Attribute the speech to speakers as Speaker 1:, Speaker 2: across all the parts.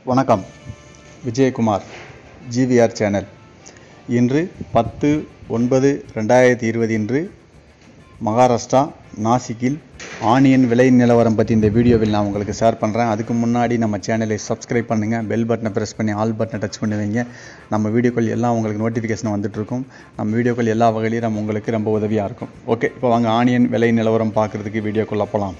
Speaker 1: வணக்கம் Vijayakumar GVR channel இன்று பத்து ஒன்பது ரெண்டாயிரத்தி இருபது இன்று மகாராஷ்டிரா நாசிக்கில் ஆனியன் விலை நிலவரம் பற்றி இந்த வீடியோவில் நான் உங்களுக்கு ஷேர் பண்ணுறேன் அதுக்கு முன்னாடி நம்ம சேனலை சப்ஸ்கிரைப் பண்ணுங்கள் பெல் பட்டனை ப்ரெஸ் பண்ணி ஆல் பட்டனை டச் பண்ணி வைங்க நம்ம வீடியோக்கள் எல்லாம் உங்களுக்கு நோட்டிஃபிகேஷன் வந்துட்டுருக்கும் நம்ம வீடியோக்கள் எல்லா வகையிலும் நம்ம உங்களுக்கு ரொம்ப உதவியாக இருக்கும் ஓகே இப்போ வாங்க ஆனியன் விலை நிலவரம் பார்க்குறதுக்கு வீடியோக்குள்ளே போகலாம்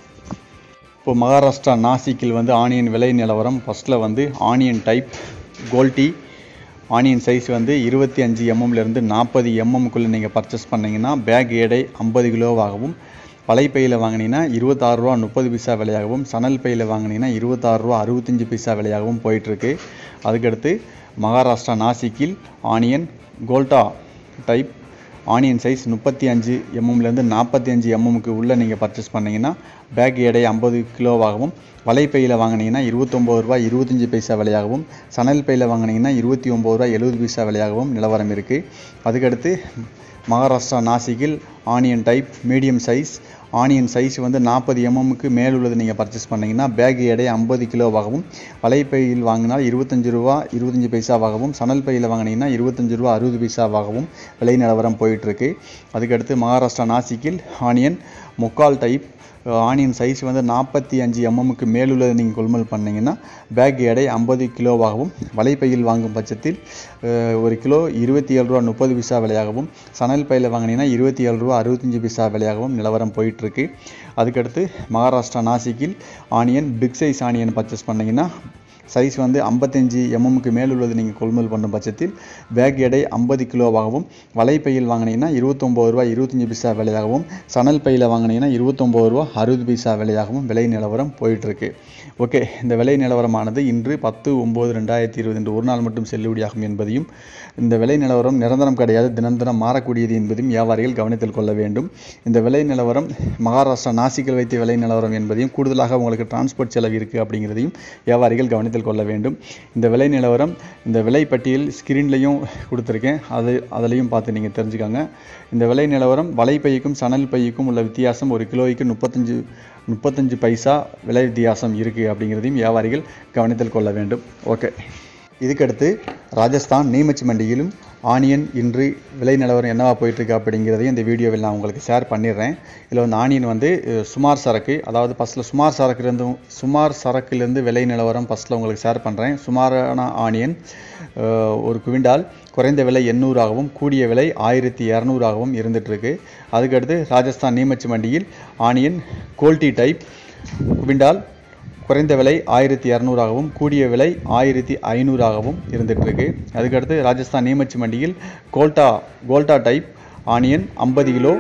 Speaker 1: இப்போ மகாராஷ்டிரா நாசிக்கில் வந்து ஆனியன் விலை நிலவரம் ஃபஸ்ட்டில் வந்து ஆனியன் டைப் கோல்டி ஆனியன் சைஸ் வந்து இருபத்தி அஞ்சு எம்எம்லேருந்து நாற்பது எம்எம்குள்ளே நீங்கள் பர்ச்சேஸ் பண்ணிங்கன்னா பேக் எடை ஐம்பது கிலோவாகவும் பழைப்பையில் வாங்கினீங்கன்னா இருபத்தாறு ரூபா முப்பது பைசா விலையாகவும் சணல் பையில் வாங்கினீங்கன்னா இருபத்தாறு ரூபா அறுபத்தஞ்சு பைசா விலையாகவும் போயிட்டுருக்கு அதுக்கடுத்து மகாராஷ்டிரா நாசிக்கில் ஆனியன் கோல்டா டைப் ஆனியன் சைஸ் முப்பத்தி அஞ்சு எம்எம்லேருந்து நாற்பத்தி அஞ்சு எம்எம்க்கு உள்ளே நீங்கள் பர்ச்சேஸ் பண்ணிங்கன்னா பேக் எடை ஐம்பது கிலோவாகவும் வலைப்பையில் வாங்கினீங்கன்னா இருபத்தொம்போது ரூபா இருபத்தஞ்சி பைசா விலையாகவும் சணல் பையில் வாங்கினீங்கன்னா இருபத்தி ஒம்பது ரூபா எழுபது பைசா விலையாகவும் நிலவரம் இருக்குது அதுக்கடுத்து மகாராஷ்டிரா நாசிக்கில் onion type medium size onion size வந்து நாற்பது எம்எம்க்கு மேல் உள்ளது நீங்கள் பர்ச்சேஸ் பண்ணிங்கன்னா பேக் எடை ஐம்பது கிலோவாகவும் வலைப்பையில் வாங்கினால் இருபத்தஞ்சு ரூபா இருபத்தஞ்சி பைசாவாகவும் சணல் பையில் வாங்கினீங்கன்னா இருபத்தஞ்சு ரூபா அறுபது பைசாவாகவும் விலை நிலவரம் போயிட்டுருக்கு அதுக்கடுத்து மகாராஷ்டிரா நாசிக்கில் ஆனியன் முக்கால் டைப் ஆனியன் சைஸ் வந்து நாற்பத்தி அஞ்சு எம்எம்க்கு மேலுள்ளதை நீங்கள் கொள்முதல் பண்ணிங்கன்னா பேக் எடை ஐம்பது கிலோவாகவும் வலைப்பையில் வாங்கும் பட்சத்தில் அஹ், ஒரு கிலோ இருபத்தி ஏழு ரூபா முப்பது பைசா விலையாகவும் சணல் பையில் வாங்கினீங்கன்னா இருபத்தி ஏழு ரூபா அறுபத்தஞ்சி பைசா விலையாகவும் நிலவரம் போயிட்டுருக்கு அதுக்கடுத்து மகாராஷ்டிரா நாசிக்கில் onion big size onion purchase பண்ணிங்கன்னா சைஸ் வந்து ஐம்பத்தஞ்சு எம்எம்க்கு மேல் உள்ளது நீங்கள் கொள்முதல் பண்ணும் பட்சத்தில் பேக் எடை ஐம்பது கிலோவாகவும் வலைப்பையில் வாங்கினீங்கன்னா இருபத்தொம்போது ரூபா இருபத்தஞ்சி பைசா விலையாகவும் சணல் பையில் வாங்கினீங்கன்னா இருபத்தொம்போது ரூபா அறுபது பைசா விலையாகவும் விலை நிலவரம் போயிட்டுருக்கு ஓகே இந்த விலை நிலவரமானது இன்று பத்து ஒம்பது ரெண்டாயிரத்தி இருபது இன்று ஒரு நாள் மட்டும் செல்லுபடியாகும் என்பதையும் இந்த விலை நிலவரம் நிரந்தரம் கிடையாது தினம் தினம் மாறக்கூடியது என்பதையும் வியாபாரிகள் கவனத்தில் கொள்ள வேண்டும் இந்த விலை நிலவரம் மகாராஷ்டிரா நாசிக்கில் வைத்த விலை நிலவரம் என்பதையும் கூடுதலாக உங்களுக்கு டிரான்ஸ்போர்ட் செலவு இருக்குது அப்படிங்கிறதையும் வியாபாரிகள் கவனத்தில் கொள்ள வேண்டும் இந்த விலை நிலவரம் இந்த விலை பட்டியல் ஸ்க்ரீன்லையும் கொடுத்துருக்கேன் அது அதிலையும் பார்த்து நீங்கள் தெரிஞ்சுக்கோங்க இந்த விலை நிலவரம் வலைப்பைக்கும் சணல் பைக்கும் உள்ள வித்தியாசம் ஒரு கிலோவுக்கு முப்பத்தஞ்சு முப்பத்தஞ்சு பைசா விலை வித்தியாசம் இருக்குது அப்படிங்கிறதையும் வியாபாரிகள் கவனத்தில் கொள்ள வேண்டும் ஓகே இதுக்கடுத்து ராஜஸ்தான் நீமச் மண்டியிலும் ஆனியன் இன்று விலை நிலவரம் என்னவா போயிட்டுருக்கு அப்படிங்கிறதையும் இந்த வீடியோவில் நான் உங்களுக்கு ஷேர் பண்ணிடுறேன் இதில் வந்து ஆனியன் வந்து அஹ், சுமார் சரக்கு அதாவது ஃபஸ்ட்டில் சுமார் சரக்குலேருந்து சுமார் சரக்குலேருந்து விலை நிலவரம் ஃபஸ்ட்டில் உங்களுக்கு ஷேர் பண்ணுறேன் சுமாரான ஆனியன் அஹ், ஒரு குவிண்டால் குறைந்த விலை எண்ணூறாகவும் கூடிய விலை ஆயிரத்தி இரநூறாகவும் இருந்துகிட்ருக்கு அதுக்கடுத்து ராஜஸ்தான் நீமச் மண்டியில் ஆனியன் கோல்டி டைப் குவிண்டால் குறைந்த விலை ஆயிரத்தி இரநூறாகவும் கூடிய விலை ஆயிரத்தி ஐநூறாகவும் இருந்துகிட்ருக்கு அதுக்கடுத்து ராஜஸ்தான் நீமச் மண்டியில் கோல்டா கோல்டா டைப் ஆனியன் ஐம்பது கிலோ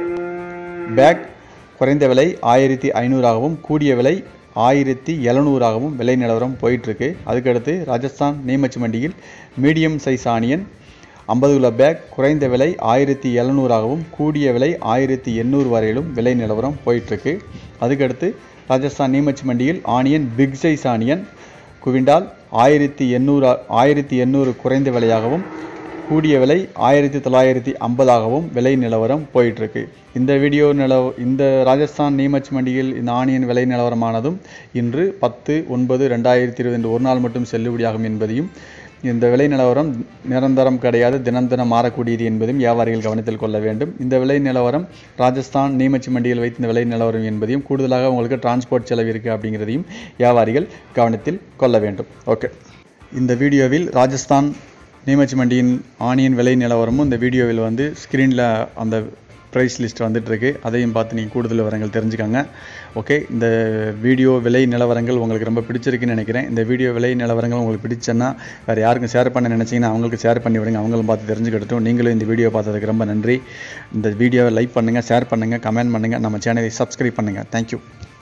Speaker 1: பேக் குறைந்த விலை ஆயிரத்தி ஐநூறாகவும் கூடிய விலை ஆயிரத்தி எழுநூறாகவும் விலை நிலவரம் போயிட்டுருக்கு அதுக்கடுத்து ராஜஸ்தான் நீமச் மண்டியில் மீடியம் சைஸ் ஆனியன் ஐம்பது கிலோ பேக் குறைந்த விலை ஆயிரத்தி எழுநூறாகவும் கூடிய விலை ஆயிரத்தி எண்ணூறு வரையிலும் விலை நிலவரம் போயிட்டுருக்கு அதுக்கடுத்து ராஜஸ்தான் நீமச் மண்டியில் onion big size onion quintal ஆயிரத்தி எண்ணூறு ஆயிரத்தி எண்ணூறு குறைந்த விலையாகவும் கூடிய விலை ஆயிரத்தி தொள்ளாயிரத்தி ஐம்பதாகவும் விலை நிலவரம் போயிட்டுருக்கு இந்த வீடியோ நிலவ இந்த ராஜஸ்தான் நீமச் மண்டியில் இந்த ஆனியன் விலை நிலவரமானதும் இன்று பத்து ஒன்பது ரெண்டாயிரத்தி இருபது ஒரு நாள் மட்டும் செல்லுபடியாகும் என்பதையும் இந்த விலை நிலவரம் நிரந்தரம் கிடையாது தினம் தினம் மாறக்கூடியது என்பதையும் வியாபாரிகள் கவனத்தில் கொள்ள வேண்டும் இந்த விலை நிலவரம் ராஜஸ்தான் நீமச் மண்டியில் வைத்த இந்த விலை நிலவரம் என்பதையும் கூடுதலாக உங்களுக்கு டிரான்ஸ்போர்ட் செலவு இருக்குது அப்படிங்கிறதையும் வியாபாரிகள் கவனத்தில் கொள்ள வேண்டும் ஓகே இந்த வீடியோவில் ராஜஸ்தான் நீமச் மண்டியின் ஆனியன் விலை நிலவரமும் இந்த வீடியோவில் வந்து ஸ்க்ரீனில் அந்த ப்ரைஸ் லிஸ்ட் வந்துட்டுருக்கு அதையும் பார்த்து நீங்கள் கூடுதல் விவரங்கள் தெரிஞ்சுக்கோங்க ஓகே இந்த வீடியோ விலை நிலவரங்கள் உங்களுக்கு ரொம்ப பிடிச்சிருக்குன்னு நினைக்கிறேன் இந்த வீடியோ விலை நிலவரங்கள் உங்களுக்கு பிடிச்சன்னா வேறு யாருக்கும் ஷேர் பண்ண நினச்சிங்கன்னா அவங்களுக்கு ஷேர் பண்ணி விடுங்க அவங்களும் பார்த்து தெரிஞ்சுக்கிட்டோம் நீங்களும் இந்த வீடியோ பார்த்ததுக்கு ரொம்ப நன்றி இந்த வீடியோவை லைக் பண்ணுங்கள் ஷேர் பண்ணுங்கள் கமெண்ட் பண்ணுங்கள் நம்ம சேனலை சப்ஸ்கிரைப் பண்ணுங்கள் தேங்க்யூ